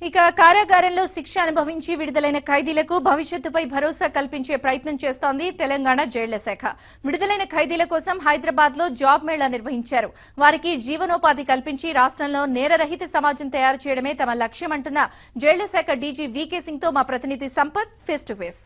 ఇక కారాగారంలో శిక్ష అనుభవించి విడుదలైన ఖైదీలకు భవిష్యత్తుపై భరోసా కల్పించే ప్రయత్నం చేస్తోంది తెలంగాణ జైళ్ల శాఖ విడుదలైన ఖైదీల కోసం హైదరాబాద్ లో జాబ్ మేళా నిర్వహించారు వారికి జీవనోపాధి కల్పించి రాష్ట్రంలో నేరరహిత సమాజం తయారు చేయడమే తమ లక్ష్యమంటున్న జైళ్ల శాఖ డీజీ వీకే సింగ్ తో మా ప్రతినిధి సంపత్ ఫేస్ టు ఫేస్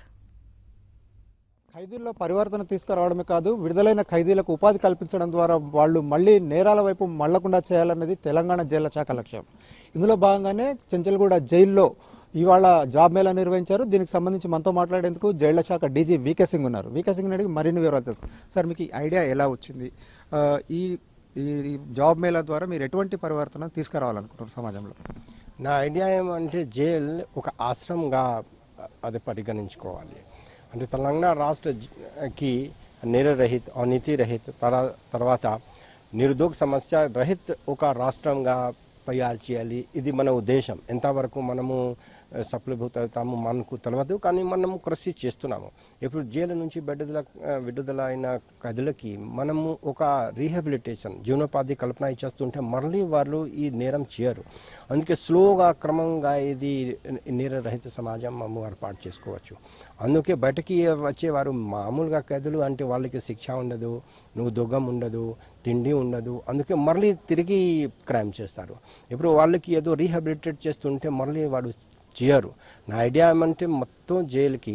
ఖైదీల్లో పరివర్తన తీసుకురావడమే కాదు విడుదలైన ఖైదీలకు ఉపాధి కల్పించడం ద్వారా వాళ్ళు మళ్ళీ నేరాల వైపు మళ్లకుండా చేయాలన్నది తెలంగాణ జైళ్ల శాఖ లక్ష్యం ఇందులో భాగంగానే చెంచల్గూడ జైల్లో ఇవాళ జాబ్ మేళా నిర్వహించారు దీనికి సంబంధించి మనతో మాట్లాడేందుకు జైళ్ల శాఖ డీజీ వీకే సింగ్ ఉన్నారు వీకే సింగ్ అడిగి మరిన్ని వివరాలు తెలుసు సార్ మీకు ఈ ఐడియా ఎలా వచ్చింది ఆ, ఈ ఈ జాబ్ మేళా ద్వారా మీరు ఎటువంటి పరివర్తన తీసుకురావాలనుకుంటున్నారు సమాజంలో నా ఐడియా ఏమంటే జైల్ ఒక ఆశ్రమంగా అది పరిగణించుకోవాలి అంటే తెలంగాణ రాష్ట్రకి నేరరహిత్ అవినీతి రహిత్ తర- తర్వాత నిరుద్యోగ సమస్య రహిత్ ఒక రాష్ట్రంగా తయారు చేయాలి ఇది మన ఉద్దేశం ఎంతవరకు మనము ఆ, సఫలీభూత అవుతాము మనకు తెలియదు కానీ మనం కృషి చేస్తున్నాము ఇప్పుడు జైలు నుంచి విడుదల ఆ, విడుదల అయిన కథలకి మనము ఒక రీహాబిలిటేషన్ జీవనోపాధి కల్పన చేస్తుంటే మళ్ళీ వాళ్ళు ఈ నేరం చేయరు అందుకే స్లోగా క్రమంగా ఇది నేరరహిత సమాజం మనం ఏర్పాటు చేసుకోవచ్చు అందుకే బయటకి వచ్చేవారు మామూలుగా కథలు అంటే వాళ్ళకి శిక్ష ఉండదు నువ్వు దొగ్గం ఉండదు తిండి ఉండదు అందుకే మళ్ళీ తిరిగి క్రైమ్ చేస్తారు ఇప్పుడు వాళ్ళకి ఏదో రీహాబిలిటేట్ చేస్తుంటే మళ్ళీ వాడు చేయరు నా ఐడియా ఏమంటే మొత్తం జైలుకి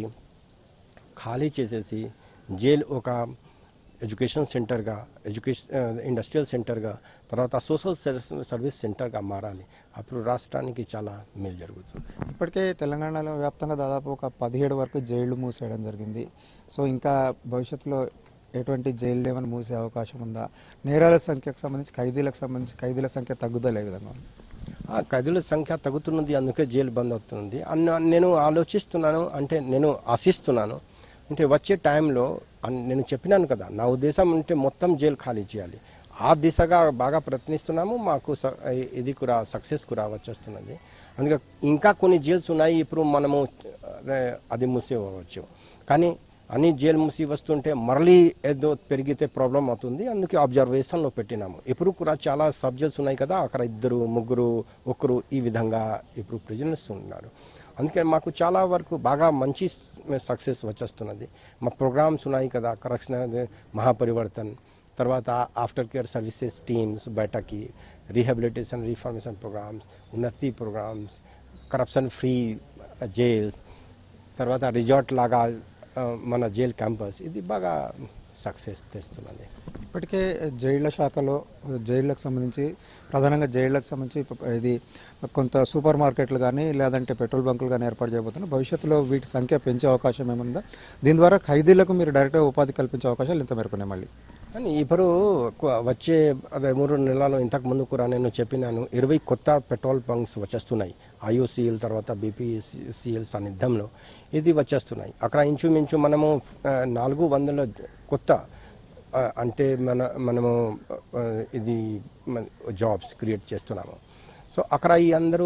ఖాళీ చేసేసి జైలు ఒక ఎడ్యుకేషన్ సెంటర్గా ఎడ్యుకేషన్ ఇండస్ట్రియల్ సెంటర్గా తర్వాత సోషల్ సర్వీస్ సర్వీస్ సెంటర్గా మారాలి అప్పుడు రాష్ట్రానికి చాలా మేలు జరుగుతుంది ఇప్పటికే తెలంగాణలో వ్యాప్తంగా దాదాపు ఒక పదిహేడు వరకు జైళ్లు మూసేయడం జరిగింది సో ఇంకా భవిష్యత్తులో ఎటువంటి జైలు ఏమైనా మూసే అవకాశం ఉందా నేరాల సంఖ్యకు సంబంధించి ఖైదీలకు సంబంధించి ఖైదీల సంఖ్య తగ్గుదల ఏ విధంగా ఉంది ఆ ఖైదీల సంఖ్య తగ్గుతున్నది అందుకే జైలు బంద్ అవుతుంది అన్న నేను ఆలోచిస్తున్నాను అంటే నేను ఆశిస్తున్నాను అంటే వచ్చే టైంలో అన్- నేను చెప్పినాను కదా నా ఉద్దేశం అంటే మొత్తం జైలు ఖాళీ చేయాలి ఆ దిశగా బాగా ప్రయత్నిస్తున్నాము మాకు స- ఇది కూడా సక్సెస్ కూడా వచ్చేస్తున్నది అందుకే ఇంకా కొన్ని జైల్స్ ఉన్నాయి ఇప్పుడు మనము అదే, అది మూసేవచ్చు కానీ అన్ని జైలు మూసి వస్తుంటే మరలీ ఏదో పెరిగితే ప్రాబ్లం అవుతుంది అందుకే అబ్జర్వేషన్లో పెట్టినాము ఇప్పుడు కూడా చాలా సబ్జెక్ట్స్ ఉన్నాయి కదా అక్కడ ఇద్దరు ముగ్గురు ఒకరు ఈ విధంగా ఇప్పుడు ప్రిజనర్స్ ఉన్నారు అందుకే మాకు చాలా వరకు బాగా మంచి సక్సెస్ వచ్చేస్తున్నది మా ప్రోగ్రామ్స్ ఉన్నాయి కదా కరెక్షన్ మహాపరివర్తన్ తర్వాత ఆఫ్టర్ కేర్ సర్వీసెస్ టీమ్స్ బయటకి rehabilitation reformation programmes Unnati programmes corruption free jails తర్వాత రిజార్ట్ లాగా ఆ, మన జైల్ క్యాంపస్ ఇది బాగా సక్సెస్ తెస్తున్నది ఇప్పటికే జైళ్ల శాఖలో జైళ్లకు సంబంధించి ప్రధానంగా జైళ్లకు సంబంధించి ఇప్ప- ఇది కొంత సూపర్ మార్కెట్లు కానీ లేదంటే పెట్రోల్ బంకులు కానీ ఏర్పాటు చేయబోతున్నారు భవిష్యత్తులో వీటి సంఖ్య పెంచే అవకాశం ఏముందా దీని ద్వారా ఖైదీలకు మీరు డైరెక్ట్గా ఉపాధి కల్పించే అవకాశాలు ఇంత మేరకునే మళ్ళీ కానీ ఇప్పుడు కు- వచ్చే అదే మూడు నెలలు ఇంతకు ముందు కూడా నేను చెప్పినాను ఇరవై కొత్త పెట్రోల్ బంక్స్ వచ్చేస్తున్నాయి ఐఓసీఎల్ తర్వాత బీపీసీఎల్ సాన్నిధ్యంలో ఇది వచ్చేస్తున్నాయి అక్కడ ఇంచుమించు మనము ఆ, నాలుగు వందల కొత్త ఆ, అంటే మన మనము ఆ, ఇది జాబ్స్ క్రియేట్ చేస్తున్నాము సో అక్కడ ఈ అందరూ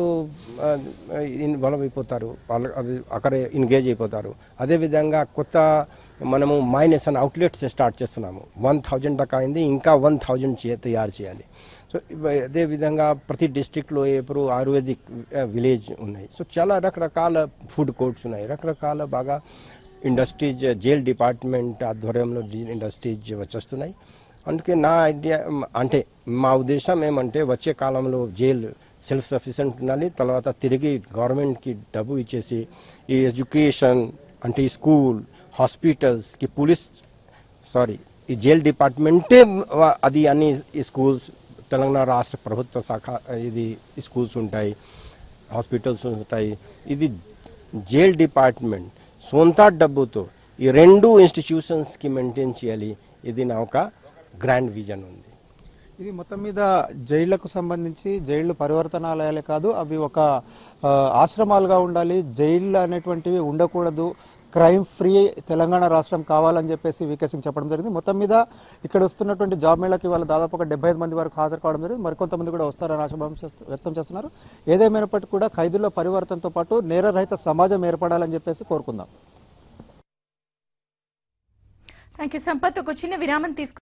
ఇన్వాల్వ్ అయిపోతారు వాళ్ళు అది అక్కడే ఎంగేజ్ అయిపోతారు అదేవిధంగా కొత్త మనము మైనస్ అండ్ అవుట్లెట్స్ స్టార్ట్ చేస్తున్నాము వన్ థౌజండ్ దాకా అయింది ఇంకా వన్ థౌజండ్ చే తయారు చేయాలి సో ఇవ- అదేవిధంగా ప్రతి డిస్టిక్లో ఇప్పుడు ఆయుర్వేదిక్ విలేజ్ ఉన్నాయి సో చాలా రకరకాల ఫుడ్ కోర్ట్స్ ఉన్నాయి రకరకాల బాగా ఇండస్ట్రీస్ జైల్ డిపార్ట్మెంట్ ఆధ్వర్యంలో జైల్ ఇండస్ట్రీస్ వచ్చేస్తున్నాయి అందుకే నా ఐడియా మ్, అంటే మా ఉద్దేశం ఏమంటే వచ్చే కాలంలో జైలు సెల్ఫ్ సఫిషియెంట్ ఉండాలి తర్వాత తిరిగి గవర్నమెంట్కి డబ్బు ఇచ్చేసి ఈ ఎడ్యుకేషన్ అంటే ఈ స్కూల్ హాస్పిటల్స్కి పోలీస్ సారీ ఈ జైల్ డిపార్ట్మెంటే వ- అది అన్ని ఈ స్కూల్స్ తెలంగాణ రాష్ట్ర ప్రభుత్వ శాఖ ఇది ఈ స్కూల్స్ ఉంటాయి హాస్పిటల్స్ ఉంటాయి ఇది జైల్ డిపార్ట్మెంట్ సొంత డబ్బుతో ఈ రెండు ఇన్స్టిట్యూషన్స్కి మెయింటైన్ చేయాలి ఇది నా ఒక గ్రాండ్ విజన్ ఉంది ఇది మొత్తం మీద జైళ్లకు సంబంధించి జైళ్లు పరివర్తనాలయాలే కాదు అవి ఒక ఆ, ఆశ్రమాలుగా ఉండాలి జైళ్ళు అనేటువంటివి ఉండకూడదు క్రైమ్ ఫ్రీ తెలంగాణ రాష్ట్రం కావాలని చెప్పేసి వీకే సింగ్ చెప్పడం జరిగింది మొత్తం మీద ఇక్కడ వస్తున్నటువంటి జాబ్ మేళకి వాళ్ళు దాదాపు ఒక డెబ్బై ఐదు మంది వరకు హాజరు కావడం జరిగింది మరికొంతమంది కూడా వస్తారని ఆశాభావం చేస్తూ వ్యక్తం చేస్తున్నారు ఏదేమైనప్పటికీ కూడా ఖైదీల్లో పరివర్తనతో పాటు నేరరహిత సమాజం ఏర్పడాలని చెప్పేసి కోరుకుందాం థ్యాంక్ యూ సంపత్ ఒక చిన్న విరామం తీసుకు